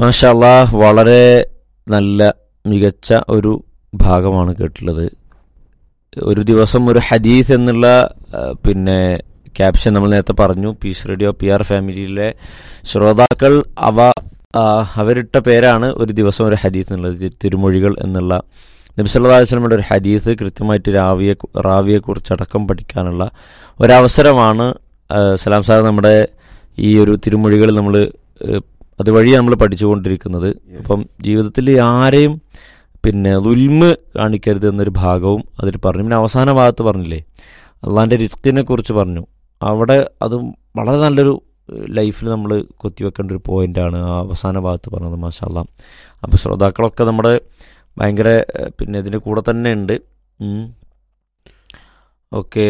മാഷാല്ലാ വളരെ നല്ല മികച്ച ഒരു ഭാഗമാണ് കേട്ടുള്ളത് ഒരു ദിവസം ഒരു ഹദീസ് എന്നുള്ള ആ, പിന്നെ ക്യാപ്ഷൻ നമ്മൾ നേരത്തെ പറഞ്ഞു പീസ് റേഡിയോ പി ആർ ഫാമിലിയിലെ ശ്രോതാക്കൾ അവ ആ, അവരിട്ട പേരാണ് ഒരു ദിവസം ഒരു ഹദീസ് എന്നുള്ളത് തി- തിരുമൊഴികൾ എന്നുള്ള നബിസല്ലാസ്ലമയുടെ ഒരു ഹദീസ് കൃത്യമായിട്ട് രാവിയെ റാവിയെ കുറിച്ചടക്കം പഠിക്കാനുള്ള ഒരവസരമാണ് ആ, സലാം സാർ നമ്മുടെ ഈ ഒരു തിരുമൊഴികൾ നമ്മൾ അതുവഴി നമ്മൾ പഠിച്ചുകൊണ്ടിരിക്കുന്നത് അപ്പം ജീവിതത്തിൽ ആരെയും പിന്നെ ദുൽമ് കാണിക്കരുത് എന്നൊരു ഭാഗവും അതിൽ പറഞ്ഞു പിന്നെ അവസാന ഭാഗത്ത് പറഞ്ഞില്ലേ അള്ളാൻ്റെ റിസ്കിനെ കുറിച്ച് പറഞ്ഞു അവിടെ അതും വളരെ നല്ലൊരു ലൈഫിൽ നമ്മൾ കൊത്തിവെക്കേണ്ട ഒരു പോയിന്റാണ് ആ അവസാന ഭാഗത്ത് പറഞ്ഞത് മാഷാല്ല അപ്പോൾ ശ്രോതാക്കളൊക്കെ നമ്മുടെ ഭയങ്കര ഏഹ്, പിന്നെ ഇതിൻ്റെ കൂടെ തന്നെ ഉണ്ട് ഓക്കെ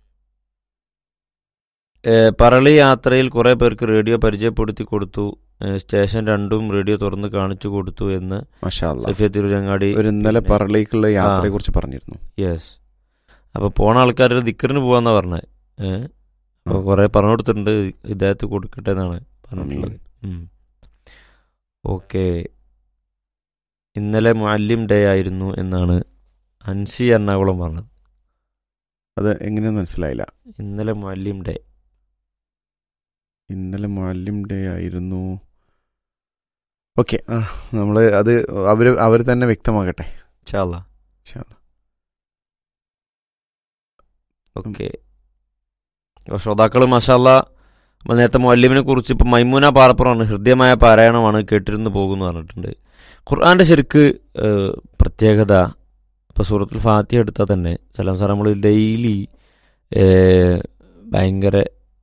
പറളി യാത്രയിൽ കുറേ പേർക്ക് റേഡിയോ പരിചയപ്പെടുത്തി കൊടുത്തു ഏഹ്, സ്റ്റേഷൻ രണ്ടും റേഡിയോ തുറന്ന് കാണിച്ചു കൊടുത്തു എന്ന് മാഷാ അല്ലാ. സഫിയ തിരുരങ്ങാടി ഒരു ഇന്നലെ പിന്നെ- പറളിലേക്കുള്ള യാത്രയെ ആ. കുറിച്ച് പറഞ്ഞിരുന്നു യെസ് അപ്പോൾ പോണ ആൾക്കാർ ദിക്കറിന് പോവാന്നാ പറഞ്ഞത് ഏഹ് അപ്പോൾ ആ. കുറേ പറഞ്ഞു കൊടുത്തിട്ടുണ്ട് ഇദ്ദേഹത്ത് കൊടുക്കട്ടെ എന്നാണ് പറഞ്ഞിട്ടുള്ളത് ഓക്കെ ഇന്നലെ മുഅല്ലിം ഡേ ആയിരുന്നു എന്നാണ് അൻസി എറണാകുളം പറഞ്ഞത് അത് എങ്ങനെയാന്ന് മനസ്സിലായില്ല ഇന്നലെ മുഅല്ലിം ഡേ ഇന്നലെ മാലിം ഡേ ആയിരുന്നു ഓക്കെ നമ്മൾ അത് അവർ അവർ തന്നെ വ്യക്തമാകട്ടെ ചാല ഇൻഷാ അല്ലാ. ഓക്കെ അപ്പോൾ ശ്രോതാക്കൾ മഷാല്ല നമ്മൾ നേരത്തെ മുഅല്ലിമിനെ കുറിച്ച് ഇപ്പം മൈമൂന പാറപ്പുറമാണ് ഹൃദ്യമായ പാരായണമാണ് കേട്ടിരുന്ന് പോകുന്നു പറഞ്ഞിട്ടുണ്ട് ഖുർആന്റെ ശരിക്ക് ഏഹ്, പ്രത്യേകത ഇപ്പോൾ സൂറത്തുൽ ഫാത്തിഹ എടുത്താൽ തന്നെ സലാം സാർ നമ്മൾ ഡെയിലി ഭയങ്കര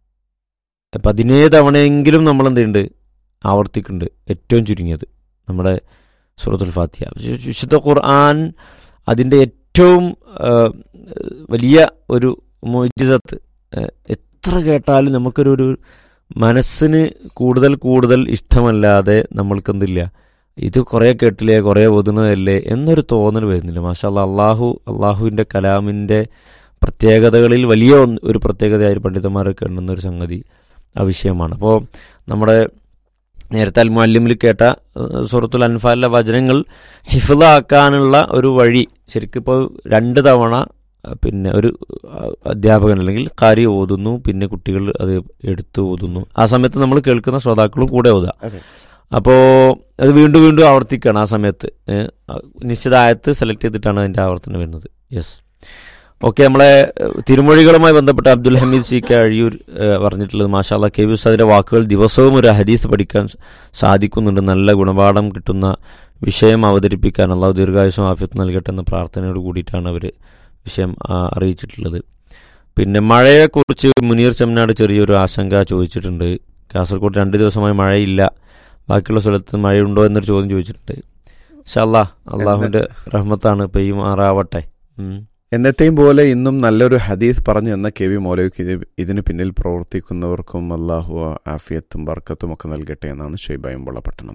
പതിനേഴ് തവണയെങ്കിലും നമ്മൾ എന്തുണ്ട് ആവർത്തിക്കുന്നുണ്ട് ഏറ്റവും ചുരുങ്ങിയത് നമ്മുടെ സൂറത്തുൽ ഫാത്തിഹ വിശു- വിശുദ്ധ ഖുർആൻ അതിൻ്റെ ഏറ്റവും ഏഹ്, വലിയ ഒരു മോജിസത്ത് എത്ര കേട്ടാലും നമുക്കൊരു ഒരു മനസ്സിന് കൂടുതൽ കൂടുതൽ ഇഷ്ടമല്ലാതെ നമ്മൾക്കെന്തില്ല ഇത് കുറേ കേട്ടില്ലേ കുറേ ഒതുന്നതല്ലേ എന്നൊരു തോന്നൽ വരുന്നില്ല മാഷാല്ല അള്ളാഹു അള്ളാഹുവിൻ്റെ കലാമിൻ്റെ പ്രത്യേകതകളിൽ വലിയ ഒന്ന് ഒരു പ്രത്യേകതയായി പണ്ഡിതന്മാരൊക്കെ എണ്ണുന്ന ഒരു സംഗതി ആ വിഷയമാണ് അപ്പോൾ നമ്മുടെ നേരത്തെ അൽ മുഅല്ലിമിൽ കേട്ട ഏഹ്, സൂറത്തുൽ അൻഫാലിലെ വചനങ്ങൾ ഹിഫിളാക്കാനുള്ള ഒരു വഴി ശരിക്കും ഇപ്പോൾ രണ്ട് തവണ അഹ് പിന്നെ ഒരു അഹ് അധ്യാപകൻ അല്ലെങ്കിൽ കാരി ഓതുന്നു പിന്നെ കുട്ടികൾ അത് എടുത്ത് ഓതുന്നു ആ സമയത്ത് നമ്മൾ കേൾക്കുന്ന ശ്രോതാക്കളും കൂടെ ഓതുക അതെ. അപ്പോൾ അത് വീണ്ടും വീണ്ടും ആവർത്തിക്കുകയാണ് ആ സമയത്ത് ഏഹ്, അഹ് നിശ്ചിത ആയത്ത് സെലക്ട് ചെയ്തിട്ടാണ് അതിൻ്റെ ആവർത്തനം വരുന്നത് യെസ് ഓക്കെ നമ്മളെ ഏഹ്, തിരുമൊഴികളുമായി ബന്ധപ്പെട്ട് അബ്ദുൽ ഹമീദ് സി കെ അഴിയൂർ ഏഹ്, പറഞ്ഞിട്ടുള്ളത് മാഷാല്ല കെ വി ഉസ്താദിന്റെ വാക്കുകൾ ദിവസവും ഒരു ഹദീസ് പഠിക്കാൻ സാധിക്കുന്നുണ്ട് നല്ല ഗുണപാഠം കിട്ടുന്ന വിഷയം അവതരിപ്പിക്കാൻ അള്ളാഹു ദീർഘായുസം ആഫ്യത്ത് നൽകട്ടെ എന്ന പ്രാർത്ഥനയോട് കൂടിയിട്ടാണ് അവർ വിഷയം ആ, അറിയിച്ചിട്ടുള്ളത് പിന്നെ മഴയെക്കുറിച്ച് മുനീർ ചെമ്മനാട് ചെറിയൊരു ആശങ്ക ചോദിച്ചിട്ടുണ്ട് കാസർഗോഡ് രണ്ട് ദിവസമായി മഴയില്ല ബാക്കിയുള്ള സ്ഥലത്ത് മഴയുണ്ടോ എന്നൊരു ചോദ്യം ചോദിച്ചിട്ടുണ്ട് ഷല്ലാ അള്ളാഹുവിന്റെ റഹ്മത്താണ് പെയ്യുമാറാവട്ടെ ഉം. എന്നത്തെയും പോലെ ഇന്നും നല്ലൊരു ഹദീസ് പറഞ്ഞു എന്ന കെ വി മൗലവിക്ക് ഇത് ഇതിന് പിന്നിൽ പ്രവർത്തിക്കുന്നവർക്കും അള്ളാഹു ആഫിയത്തും ബർക്കത്തും ഒക്കെ നൽകട്ടെ എന്നാണ് ഷെയ്ബായും പട്ടണം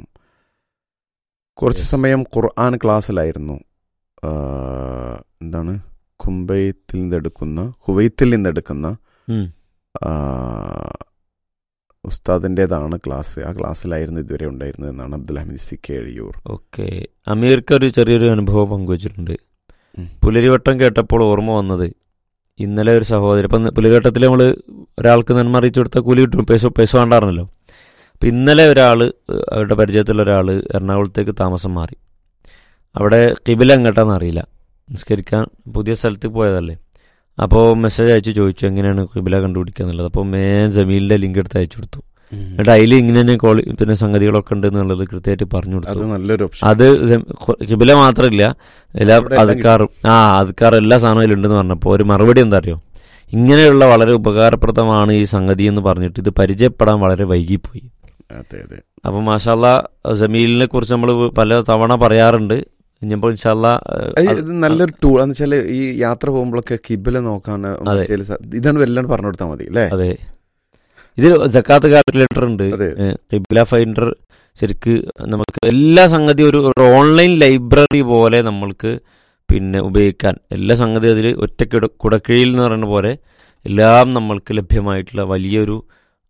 കുറച്ച് സമയം ഖുർആൻ ക്ലാസ്സിലായിരുന്നു ആ, എന്താണ് കുംബൈത്തിൽ നിന്നെടുക്കുന്ന കുവൈത്തിൽ നിന്നെടുക്കുന്ന ഉം. ആ, ഉസ്താദിൻ്റെതാണ് ക്ലാസ് ആ ക്ലാസ്സിലായിരുന്നു ഇതുവരെ ഉണ്ടായിരുന്നത് എന്നാണ് Abdul Hameed C K Azhiyur okay അമീർക്ക് ഒരു ചെറിയൊരു അനുഭവം പങ്കുവച്ചിട്ടുണ്ട് ഉം. പുലരിവട്ടം കേട്ടപ്പോൾ ഓർമ്മ വന്നത് ഇന്നലെ ഒരു സഹോദരി ഇപ്പം പുലരിവട്ടത്തിൽ നമ്മൾ ഒരാൾക്ക് നന്മ അറിയിച്ചു കൊടുത്താൽ കൂലി കിട്ടും പൈസ പൈസ വേണ്ടായിരുന്നല്ലോ അപ്പം ഇന്നലെ ഒരാൾ അവരുടെ പരിചയത്തിലുള്ള ഒരാൾ എറണാകുളത്തേക്ക് താമസം മാറി അവിടെ കിബില എങ്ങോട്ടാന്ന് അറിയില്ല നിസ്കരിക്കാൻ പുതിയ സ്ഥലത്തേക്ക് പോയതല്ലേ അപ്പോൾ മെസ്സേജ് അയച്ചു ചോദിച്ചു എങ്ങനെയാണ് കിബില കണ്ടുപിടിക്കുക എന്നുള്ളത് അപ്പോൾ മേ ജമീലിൻ്റെ ലിങ്ക് എടുത്ത് അയച്ചു കൊടുത്തു എന്നിട്ട് അതിൽ ഇങ്ങനെ തന്നെ കോളി പിന്നെ സംഗതികളൊക്കെ ഉണ്ട് എന്നുള്ളത് കൃത്യമായിട്ട് പറഞ്ഞു അത് കൊടുത്തു നല്ലൊരു ഓപ്ഷൻ അത് സെം- ഖു- കിബില മാത്രമില്ല എല്ലാ അവിടെ എല്ലാം അതുക്കാറും ആ അതുക്കാർ എല്ലാ സാധനവും ഉണ്ടെന്ന് പറഞ്ഞപ്പോൾ ഒരു മറുപടി എന്താ അറിയോ ഇങ്ങനെയുള്ള വളരെ ഉപകാരപ്രദമാണ് ഈ സംഗതി എന്ന് പറഞ്ഞിട്ട് ഇത് പരിചയപ്പെടാൻ വളരെ വൈകിപ്പോയി അതെ അതെ അപ്പൊ മാഷാല്ല ജമീലിനെ കുറിച്ച് നമ്മൾ പല തവണ പറയാറുണ്ട് ഇനിയിപ്പോൾ ഇൻഷാല്ല അത് ഇത് നല്ലൊരു ടൂൾ എന്ന് വെച്ചാല് ഈ യാത്ര പോകുമ്പോഴൊക്കെ കിബില നോക്കാൻ അതെ. മറ്റേ സ- ഇതാണ് വല്ലാണ്ട് പറഞ്ഞു കൊടുത്താൽ മതി അല്ലേ അതെ ഇതിൽ ജക്കാത്ത് കാൽക്കുലേറ്റർ ഉണ്ട് അതെ. കിബില ഫൈൻഡർ ശരിക്ക് നമുക്ക് എല്ലാ സംഗതിയും ഒരു ഒരു ഓൺലൈൻ ലൈബ്രറി പോലെ നമ്മൾക്ക് പിന്നെ ഉപയോഗിക്കാൻ എല്ലാ സംഗതി അതിൽ ഒറ്റ കിട കുടക്കീഴിൽ എന്ന് പറയുന്ന പോലെ എല്ലാം നമ്മൾക്ക് ലഭ്യമായിട്ടുള്ള വലിയൊരു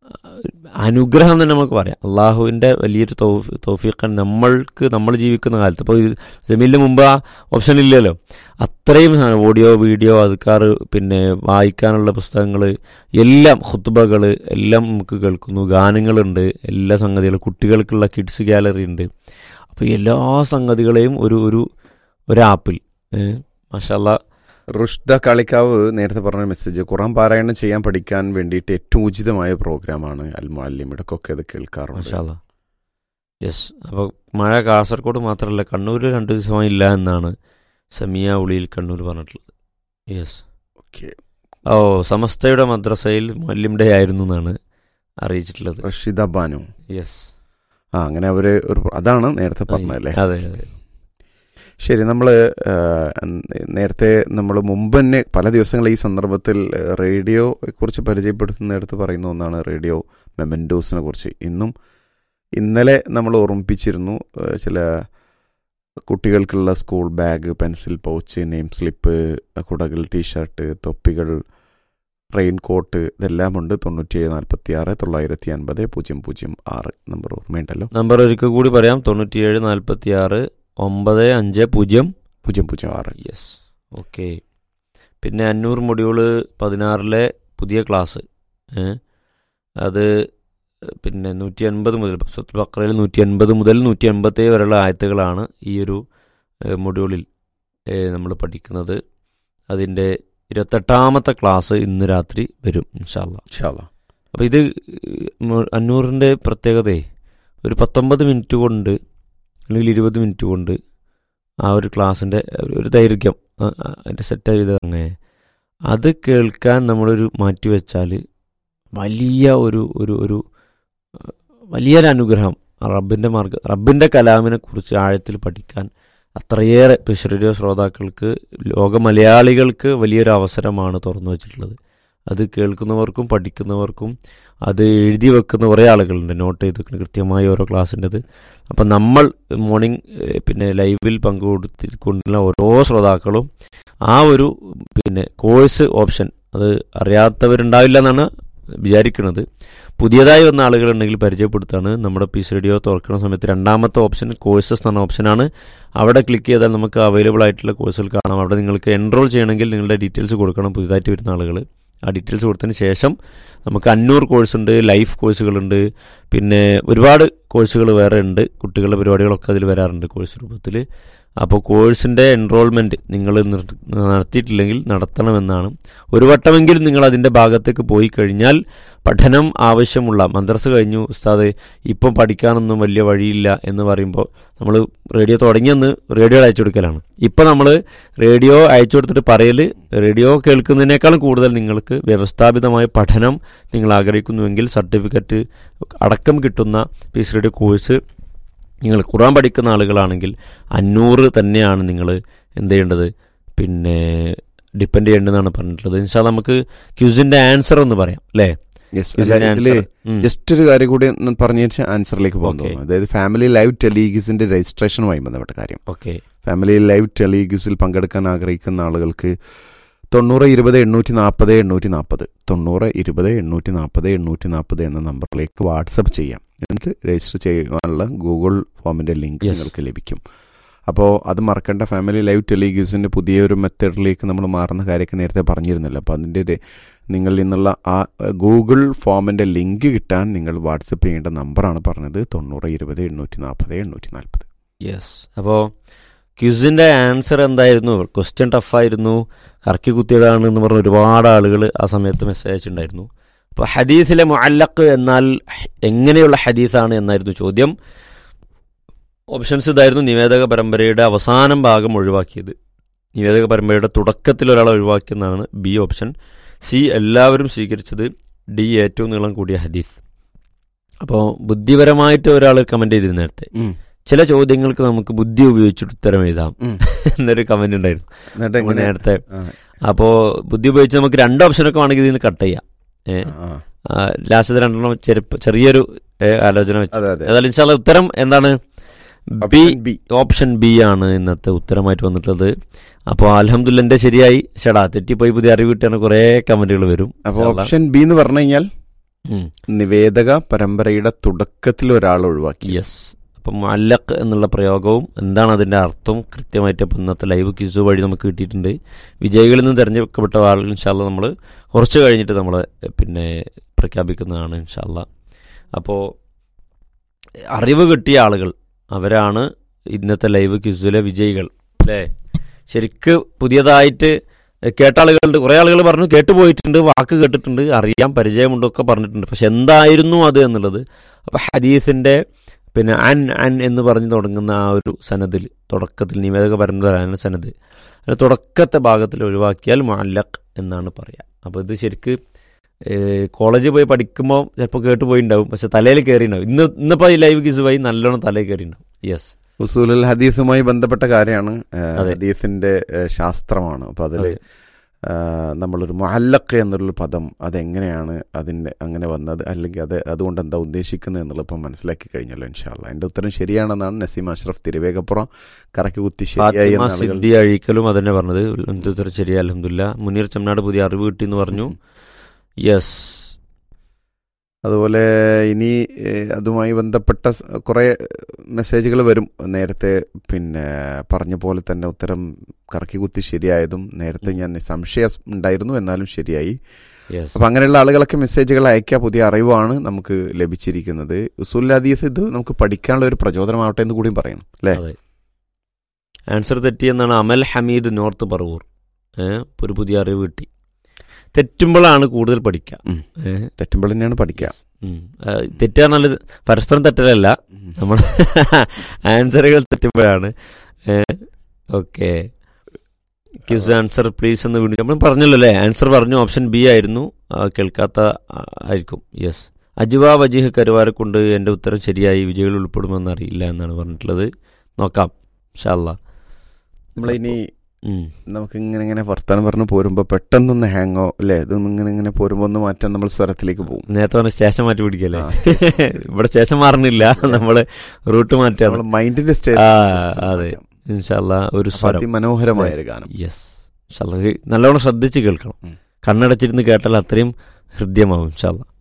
അനുഗ്രഹം തന്നെ നമുക്ക് പറയാം അള്ളാഹുവിൻ്റെ വലിയൊരു തൗഫ- തൗഫീഖാണ് നമ്മൾക്ക് നമ്മൾ ജീവിക്കുന്ന കാലത്ത് ഇപ്പോൾ ജമീലിന് മുമ്പ് ആ ഓപ്ഷൻ ഇല്ലല്ലോ അത്രയും സാധനം ഓഡിയോ വീഡിയോ അതുക്കാർ പിന്നെ വായിക്കാനുള്ള പുസ്തകങ്ങൾ എല്ലാം ഹുത്തുബകൾ എല്ലാം നമുക്ക് കേൾക്കുന്നു ഗാനങ്ങളുണ്ട് എല്ലാ സംഗതികളും കുട്ടികൾക്കുള്ള കിഡ്സ് ഗാലറി ഉണ്ട് അപ്പോൾ എല്ലാ സംഗതികളെയും ഒരു ഒരു ഒരു ആപ്പിൽ മഷാല്ല റുഷ്ദ കാളിക്കാവ് നേരത്തെ പറഞ്ഞ മെസ്സേജ് ഖുറാൻ പാരായണം ചെയ്യാൻ പഠിക്കാൻ വേണ്ടിയിട്ട് ഏറ്റവും ഉചിതമായ പ്രോഗ്രാമാണ് അൽ മുഅല്ലിം ഇടക്കൊക്കെ അത് കേൾക്കാറുണ്ട് മഷാല്ല യെസ് അപ്പോൾ മഴ കാസർഗോഡ് മാത്രമല്ല കണ്ണൂർ രണ്ടു ദിവസമായി ഇല്ല എന്നാണ് സമിയ ഉളിയിൽ കണ്ണൂർ പറഞ്ഞിട്ടുള്ളത് യെസ് ഓക്കെ ഓ സമസ്തയുടെ മദ്രസയിൽ മല്യം ഡേ ആയിരുന്നു എന്നാണ് അറിയിച്ചിട്ടുള്ളത് റഷിദ ബാനു യെസ് ആ അങ്ങനെ അവര് ഒരു അതാണ് നേരത്തെ പറഞ്ഞതല്ലേ അതെ അതെ ശരി നമ്മൾ നേരത്തെ നമ്മൾ മുമ്പ് തന്നെ പല ദിവസങ്ങൾ ഈ സന്ദർഭത്തിൽ റേഡിയോ കുറിച്ച് പരിചയപ്പെടുത്തുന്നിടത്ത് പറയുന്ന ഒന്നാണ് റേഡിയോ മെമൻഡോസിനെ കുറിച്ച് ഇന്നും ഇന്നലെ നമ്മൾ ഓർമ്മിപ്പിച്ചിരുന്നു ഏഹ്, ചില കുട്ടികൾക്കുള്ള school bag pencil pouch name slip കുടകൾ ടീഷർട്ട് തൊപ്പികൾ റെയിൻ കോട്ട് ഇതെല്ലാം ഉണ്ട് തൊണ്ണൂറ്റിയേഴ് നാൽപ്പത്തി ആറ് തൊള്ളായിരത്തി അൻപത് പൂജ്യം പൂജ്യം ആറ് നമ്പർ ഓർമ്മയുണ്ടല്ലോ നമ്പർ ഒരിക്കൽ കൂടി പറയാം തൊണ്ണൂറ്റിയേഴ് നാൽപ്പത്തി ആറ് ഒമ്പത് അഞ്ച് പൂജ്യം പൂജ്യം പൂജ്യം ആറ് യെസ് ഓക്കെ പിന്നെ അഞ്ഞൂറ് മൊഡ്യൂള് പതിനാറിലെ പുതിയ ക്ലാസ് ഏ? അത് പിന്നെ നൂറ്റി അൻപത് മുതൽ സുത്ത് ബക്രയിൽ നൂറ്റി അൻപത് മുതൽ നൂറ്റി അൻപത്തേഴ് വരെയുള്ള ആയത്തുകളാണ് ഈ ഒരു ഏ, മൊഡ്യൂളിൽ നമ്മൾ പഠിക്കുന്നത് അതിൻ്റെ ഇരുപത്തെട്ടാമത്തെ ക്ലാസ് ഇന്ന് രാത്രി വരും ഇൻഷാല്ല ഇൻഷാല്ല അപ്പോൾ ഇത് മ- അഞ്ഞൂറിൻ്റെ പ്രത്യേകതയെ ഒരു പത്തൊമ്പത് മിനിറ്റ് കൊണ്ട് അല്ലെങ്കിൽ ഇരുപത് മിനിറ്റ് കൊണ്ട് ആ ഒരു ക്ലാസ്സിൻ്റെ ഒരു ദൈർഘ്യം ആ- ആ അതിൻ്റെ സെറ്റ് ചെയ്ത് അങ്ങനെ അത് കേൾക്കാൻ നമ്മളൊരു മാറ്റി വെച്ചാൽ വലിയ ഒരു ഒരു ഒരു ആ, വലിയൊരു അനുഗ്രഹം റബ്ബിൻ്റെ മാർഗ റബ്ബിൻ്റെ കലാമിനെ കുറിച്ച് ആഴത്തിൽ പഠിക്കാൻ അത്രയേറെ പിഷ് റേഡിയോ ശ്രോതാക്കൾക്ക് ലോക മലയാളികൾക്ക് വലിയൊരു അവസരമാണ് തുറന്നു വച്ചിട്ടുള്ളത് അത് കേൾക്കുന്നവർക്കും പഠിക്കുന്നവർക്കും അത് എഴുതി വെക്കുന്ന കുറേ ആളുകളുണ്ട് നോട്ട് ചെയ്ത് വെക്കുന്ന കൃത്യമായി ഓരോ ക്ലാസ്സിൻ്റെത് അപ്പം നമ്മൾ മോർണിംഗ് ഏഹ്, പിന്നെ ലൈവിൽ പങ്കുകൊടുത്തിക്കൊണ്ടുള്ള ഓരോ ശ്രോതാക്കളും ആ ഒരു പിന്നെ കോഴ്സ് ഓപ്ഷൻ അത് അറിയാത്തവരുണ്ടാവില്ല എന്നാണ് വിചാരിക്കുന്നത് പുതിയതായി വന്ന ആളുകളുണ്ടെങ്കിൽ പരിചയപ്പെടുത്താണ് നമ്മുടെ പീസ് റേഡിയോ തുറക്കുന്ന സമയത്ത് രണ്ടാമത്തെ ഓപ്ഷൻ കോഴ്സസ് എന്ന് പറഞ്ഞ ഓപ്ഷനാണ് അവിടെ ക്ലിക്ക് ചെയ്താൽ നമുക്ക് അവൈലബിൾ ആയിട്ടുള്ള കോഴ്സുകൾ കാണാം അവിടെ നിങ്ങൾക്ക് എൻറോൾ ചെയ്യണമെങ്കിൽ നിങ്ങളുടെ ഡീറ്റെയിൽസ് കൊടുക്കണം പുതിയതായിട്ട് വരുന്ന ആളുകൾ ആ ഡീറ്റെയിൽസ് കൊടുത്തതിന് ശേഷം നമുക്ക് അഞ്ഞൂറ് കോഴ്സ് ഉണ്ട് ലൈഫ് കോഴ്സുകളുണ്ട് പിന്നെ ഒരുപാട് കോഴ്സുകൾ വേറെ ഉണ്ട് കുട്ടികളുടെ പരിപാടികളൊക്കെ അതിൽ വരാറുണ്ട് കോഴ്സ് രൂപത്തിൽ അപ്പോൾ കോഴ്സിൻ്റെ എൻറോൾമെൻറ്റ് നിങ്ങൾ നിർ- നടത്തിയിട്ടില്ലെങ്കിൽ നടത്തണമെന്നാണ് ഒരു വട്ടമെങ്കിലും നിങ്ങൾ അതിൻ്റെ ഭാഗത്തേക്ക് പോയി കഴിഞ്ഞാൽ പഠനം ആവശ്യമുള്ള മദ്രസ കഴിഞ്ഞു ഉസ്താദ് ഇപ്പം പഠിക്കാനൊന്നും വലിയ വഴിയില്ല എന്ന് പറയുമ്പോൾ നമ്മൾ റേഡിയോ തുടങ്ങിയെന്ന് റേഡിയോ അയച്ചു കൊടുക്കലാണ് ഇപ്പം നമ്മൾ റേഡിയോ അയച്ചു കൊടുത്തിട്ട് പറയൽ റേഡിയോ കേൾക്കുന്നതിനേക്കാളും കൂടുതൽ നിങ്ങൾക്ക് വ്യവസ്ഥാപിതമായ പഠനം നിങ്ങൾ ആഗ്രഹിക്കുന്നുവെങ്കിൽ സർട്ടിഫിക്കറ്റ് അടക്കം കിട്ടുന്ന പീസ് റേഡിയോ കോഴ്സ് നിങ്ങൾ ഖുറാൻ പഠിക്കുന്ന ആളുകളാണെങ്കിൽ അഞ്ഞൂറ് തന്നെയാണ് നിങ്ങൾ എന്ത് ചെയ്യേണ്ടത് പിന്നെ ഡിപ്പെൻഡ് ചെയ്യേണ്ടതെന്നാണ് പറഞ്ഞിട്ടുള്ളത് എന്നുവെച്ചാൽ നമുക്ക് ക്യൂസിന്റെ ആൻസർ ഒന്ന് പറയാം അല്ലേ യെസ് ക്യൂസിന്റെ ഇതില് ആൻസർ ഉം. ജസ്റ്റ് ഒരു കാര്യം കൂടി ഒന്ന് പറഞ്ഞു വെച്ചാൽ ആൻസറിലേക്ക് പോകാൻ Okay. തോന്നുന്നു അതായത് ഫാമിലി ലൈവ് ടെലിഗിസിന്റെ രജിസ്ട്രേഷനുമായി ബന്ധപ്പെട്ട കാര്യം ഓക്കെ ഫാമിലി ലൈവ് ടെലിഗിസിൽ പങ്കെടുക്കാൻ ആഗ്രഹിക്കുന്ന ആളുകൾക്ക് തൊണ്ണൂറ് ഇരുപത് എണ്ണൂറ്റി നാൽപ്പത് എണ്ണൂറ്റി നാൽപ്പത് തൊണ്ണൂറ് ഇരുപത് എണ്ണൂറ്റി നാൽപ്പത് എണ്ണൂറ്റി നാൽപ്പത് എന്ന നമ്പറിലേക്ക് വാട്സപ്പ് ചെയ്യാം എന്നിട്ട് രജിസ്റ്റർ ചെയ്യാനുള്ള ഗൂഗിൾ ഫോമിന്റെ ലിങ്ക് Yes. നിങ്ങൾക്ക് ലഭിക്കും അപ്പോൾ അത് മറക്കേണ്ട ഫാമിലി ലൈവ് ടെലിഗ്യൂസിന്റെ പുതിയൊരു മെത്തേഡിലേക്ക് നമ്മൾ മാറുന്ന കാര്യമൊക്കെ നേരത്തെ പറഞ്ഞിരുന്നല്ലോ അപ്പോൾ അതിൻ്റെ ഒരു- നിങ്ങൾ നിന്നുള്ള ആ ഗൂഗിൾ ഫോമിന്റെ ലിങ്ക് കിട്ടാൻ നിങ്ങൾ വാട്സപ്പ് ചെയ്യേണ്ട നമ്പറാണ് പറഞ്ഞത് തൊണ്ണൂറ് ഇരുപത് എണ്ണൂറ്റി നാൽപ്പത് എണ്ണൂറ്റി നാൽപ്പത് യെസ് അപ്പോൾ ക്യൂസിന്റെ ആൻസർ എന്തായിരുന്നു ക്വസ്റ്റ്യൻ ടഫായിരുന്നു കറക്കി കുത്തിയതാണ് എന്ന് പറഞ്ഞ ഒരുപാട് ആളുകൾ ആ സമയത്ത് മെസ്സേജ് അയച്ചിട്ടുണ്ടായിരുന്നു അപ്പോൾ ഹദീസിലെ മുഅല്ലഖ് എന്നാൽ എങ്ങനെയുള്ള ഹദീസാണ് എന്നായിരുന്നു ചോദ്യം ഓപ്ഷൻസ് ഇതായിരുന്നു നിവേദക പരമ്പരയുടെ അവസാനം ഭാഗം ഒഴിവാക്കിയത് നിവേദക പരമ്പരയുടെ തുടക്കത്തിൽ ഒരാളെ ഒഴിവാക്കിയെന്നാണ് ബി ഓപ്ഷൻ സി എല്ലാവരും സ്വീകരിച്ചത് ഡി ഏറ്റവും നീളം കൂടിയ ഹദീസ് അപ്പോൾ ബുദ്ധിപരമായിട്ട് ഒരാൾ കമന്റ് ചെയ്തിരുന്നു നേരത്തെ ചില ചോദ്യങ്ങൾക്ക് നമുക്ക് ബുദ്ധി ഉപയോഗിച്ചിട്ട് ഉത്തരം എഴുതാം ഉം. എന്നൊരു കമന്റ് ഉണ്ടായിരുന്നു എന്നിട്ട് നമ്മൾ എങ്ങനെ നേരത്തെ ആ, അപ്പോൾ ബുദ്ധി ഉപയോഗിച്ച് നമുക്ക് രണ്ട് ഓപ്ഷനൊക്കെ വേണമെങ്കിൽ ഇതിന് കട്ട് ചെയ്യാം ആ, ലാസ്റ്റ് രണ്ടെണ്ണം ചെറുപ്പ- ചെറിയൊരു ഏ, ആലോചന വെച്ചു അതെ അതെ ഏതായാലും ഇൻഷാല്ല ഉത്തരം എന്താണ് B option B option B ആണ് ഇന്നത്തെ ഉത്തരമായിട്ട് വന്നിട്ടുള്ളത് അപ്പോൾ അലഹമുല്ല എന്റെ ശരിയായി ചേടാ തെറ്റിപ്പോയി പുതിയ അറിവ് കിട്ടാൻ കുറെ കമന്റുകൾ വരും അപ്പൊ ഇൻഷാ അല്ലാ. ഓപ്ഷൻ ബി എന്ന് പറഞ്ഞു കഴിഞ്ഞാൽ ഉം. നിവേദക പരമ്പരയുടെ തുടക്കത്തിൽ ഒരാൾ ഒഴിവാക്കി യെസ് അപ്പം മുഅല്ലഖ് എന്നുള്ള പ്രയോഗവും എന്താണ് അതിന്റെ അർത്ഥം കൃത്യമായിട്ട് ഇപ്പം ഇന്നത്തെ ലൈവ് ക്വിസ് വഴി നമുക്ക് കിട്ടിയിട്ടുണ്ട് വിജയികളിൽ നിന്ന് തിരഞ്ഞെടുക്കപ്പെട്ട ആളുകൾ ഇൻഷാല്ല നമ്മൾ കുറച്ച് കഴിഞ്ഞിട്ട് നമ്മൾ പിന്നെ പ്രഖ്യാപിക്കുന്നതാണ് ഇൻഷാല്ല അപ്പോൾ അറിവ് കിട്ടിയ ആളുകൾ അവരാണ് ഇന്നത്തെ ലൈവ് ക്വിസിലെ വിജയികൾ അല്ലേ ശരിക്ക് പുതിയതായിട്ട് കേട്ട ആളുകളുണ്ട് കുറേ ആളുകൾ പറഞ്ഞു കേട്ടുപോയിട്ടുണ്ട് വാക്ക് കേട്ടിട്ടുണ്ട് അറിയാം പരിചയമുണ്ടൊക്കെ പറഞ്ഞിട്ടുണ്ട് പക്ഷെ എന്തായിരുന്നു അത് എന്നുള്ളത് അപ്പൊ ഹദീസിന്റെ പിന്നെ അൻ അൻ എന്ന് പറഞ്ഞ് തുടങ്ങുന്ന ആ ഒരു സനദിൽ തുടക്കത്തിൽ നിവേദക പരമ്പര സനദ് അതിന്റെ തുടക്കത്തെ ഭാഗത്തിൽ ഒഴിവാക്കിയാൽ മുഅല്ലഖ് എന്നാണ് പറയുക അപ്പോൾ ഇത് ശരിക്ക് ഏഹ്, കോളേജിൽ പോയി പഠിക്കുമ്പോൾ ചിലപ്പോൾ കേട്ട് പോയിണ്ടാവും പക്ഷെ തലയിൽ കയറിയിട്ടുണ്ടാവും ഇന്ന് ഇന്നിപ്പോൾ ഈ ലൈവ് കിസ് വഴി നല്ലോണം തലയിൽ കയറിയിട്ടുണ്ടാവും യെസ് ഉസൂലുൽ ഹദീസുമായി ബന്ധപ്പെട്ട കാര്യമാണ് ഏഹ്, അതെ. ഹദീസിന്റെ ഏഹ്, ശാസ്ത്രമാണ് അപ്പൊ അതിൽ അതെ. നമ്മളൊരു മുഹല്ലക്ക് എന്നുള്ളൊരു പദം അതെങ്ങനെയാണ് അതിന്റെ അങ്ങനെ വന്നത് അല്ലെങ്കിൽ അത് അതുകൊണ്ട് എന്താ ഉദ്ദേശിക്കുന്നത് എന്നുള്ളത് ഇപ്പം മനസ്സിലാക്കി കഴിഞ്ഞല്ലോ ഇൻഷാല്ല എന്റെ ഉത്തരം ശരിയാണെന്നാണ് നസീം അഷ്റഫ് തിരുവേഗപ്പുറം കറക്കി കുത്തി ശരിയായി ഫാത്തിമ എന്ന ആളുകൾ സിദ്ധി അഴീക്കലും അതന്നെ പറഞ്ഞത് എന്തുത്തര ശരി അലഹമില്ല മുനീർ ചമ്മനാട് പുതിയ അറിവ് കിട്ടി എന്ന് പറഞ്ഞു യെസ് അതുപോലെ ഇനി ഏഹ്, അതുമായി ബന്ധപ്പെട്ട സ് കുറേ മെസ്സേജുകൾ വരും നേരത്തെ പിന്നെ പറഞ്ഞ പോലെ തന്നെ ഉത്തരം കറക്കി കുത്തി ശരിയായതും നേരത്തെ ഞാൻ സംശയം ഉണ്ടായിരുന്നു എന്നാലും ശരിയായി യെസ് അപ്പൊ അങ്ങനെയുള്ള ആളുകളൊക്കെ മെസ്സേജുകൾ അയക്കുക പുതിയ അറിവാണ് നമുക്ക് ലഭിച്ചിരിക്കുന്നത് ഉസൂൽ ഹദീസ് ഇത് നമുക്ക് പഠിക്കാനുള്ള ഒരു പ്രചോദനമാവട്ടെ എന്ന് കൂടിയും പറയണം അല്ലേ അതെ ആൻസർ തെറ്റിയെന്നാണ് അമൽ ഹമീദ് നോർത്ത് പറവൂർ ഏഹ് ഒരു പുതിയ അറിവ് കിട്ടി തെറ്റുമ്പോഴാണ് കൂടുതൽ പഠിക്കുക ഉം. ഏഹ് തെറ്റുമ്പോൾ തന്നെയാണ് പഠിക്കുക ഉം. ആ, തെറ്റുക എന്നുള്ളത് പരസ്പരം തെറ്റലല്ല നമ്മൾ ആൻസറുകൾ തെറ്റുമ്പോഴാണ് ഓക്കെ ക്യൂസ് ആൻസർ പ്ലീസ് എന്ന് വീണ്ടും നമ്മൾ പറഞ്ഞല്ലോ അല്ലേ ആൻസർ പറഞ്ഞു ഓപ്ഷൻ ബി ആയിരുന്നു ആ, കേൾക്കാത്ത ആ, ആയിരിക്കും യെസ് അജുവ വജീഹ് കരുവാരക്കൊണ്ട് എൻ്റെ ഉത്തരം ശരിയായി വിജയികൾ ഉൾപ്പെടുമെന്ന് അറിയില്ല എന്നാണ് പറഞ്ഞിട്ടുള്ളത് നോക്കാം ഷാല്ല നമ്മളിനി നമുക്ക് ഇങ്ങനെ ഇങ്ങനെ വർത്താനം പറഞ്ഞ് പോരുമ്പോ പെട്ടെന്നൊന്ന് ഹാങ്ങോ അല്ലേ ഇതൊന്നും ഇങ്ങനെ ഇങ്ങനെ പോരുമ്പോ ഒന്ന് മാറ്റാൻ നമ്മൾ സ്വരത്തിലേക്ക് പോകും നേരത്തെ പറഞ്ഞ സ്റ്റേഷൻ മാറ്റി പിടിക്കല്ലേ ആ, ഇവിടെ സ്റ്റേഷൻ മാറുന്നില്ല നമ്മള് റൂട്ട് മാറ്റാണ് നമ്മൾ മൈൻഡിന്റെ ആ, അതെ. ഇൻഷാല്ല ഒരു സ്വരം അതിമനോഹരമായ ഒരു ഗാനം യെസ് നല്ലോണം ശ്രദ്ധിച്ച് കേൾക്കണം ഉം. കണ്ണടച്ചിരുന്ന് കേട്ടാൽ അത്രയും ഹൃദ്യമാവും ഇൻഷാല്ല